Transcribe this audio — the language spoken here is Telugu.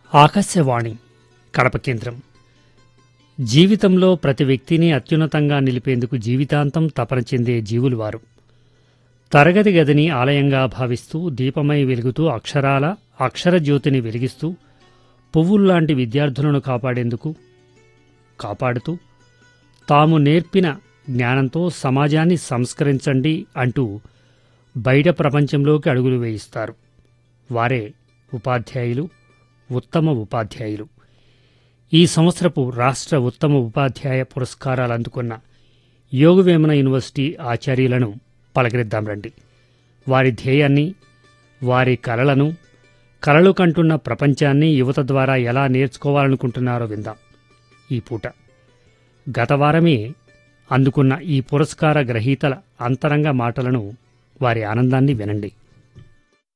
ఆకాశవాణి కడప కేంద్రం జీవితంలో ప్రతి వ్యక్తిని అత్యున్నతంగా నిలిపేందుకు జీవితాంతం తపన చెందే జీవులు వారు తరగతి గదిని ఆలయంగా భావిస్తూ దీపమై వెలుగుతూ అక్షరాల అక్షర జ్యోతిని వెలిగిస్తూ పువ్వుల్లాంటి విద్యార్థులను కాపాడేందుకు కాపాడుతూ తాము నేర్పిన జ్ఞానంతో సమాజాన్ని సంస్కరించండి అంటూ బయట ప్రపంచంలోకి అడుగులు వేయిస్తారు వారే ఉపాధ్యాయులు ఉత్తమ ఉపాధ్యాయులు ఈ సంవత్సరపు రాష్ట్ర ఉత్తమ ఉపాధ్యాయ పురస్కారాలు అందుకున్న యోగవేమన యూనివర్సిటీ ఆచార్యులను పలకరిద్దాం రండి వారి ధ్యేయాన్ని వారి కలలను కలలు కంటున్న ప్రపంచాన్ని యువత ద్వారా ఎలా నేర్చుకోవాలనుకుంటున్నారో విందాం ఈ పూట గత వారమే అందుకున్న ఈ పురస్కార గ్రహీతల అంతరంగ మాటలను వారి ఆనందాన్ని వినండి